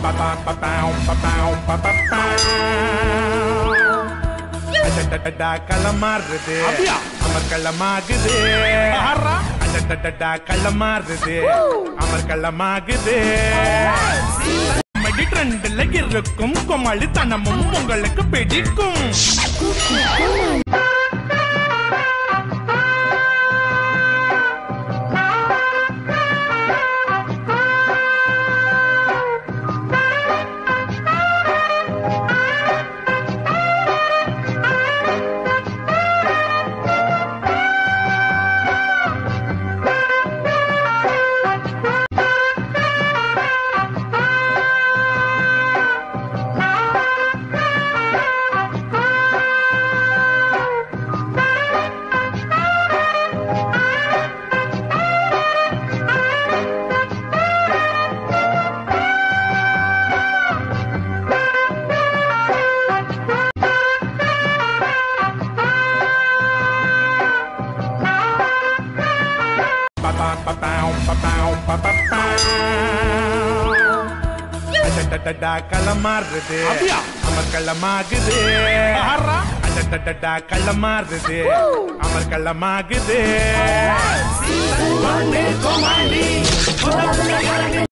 அடடடடா களமாறுது அப்படியா? அமர் களமாகுது ஆறா. அடடடடா களமாறுது அமர் களமாகுது காமெடி ட்ரெண்ட்ல இருக்கும் குமளித்தனமும் உங்களுக்கு பிடிக்கும் அடடடடா களமாறுது அப்படியா? அமர் களமாகுது ஆறா. அடடடடா களமாறுது அமர் களமாகுது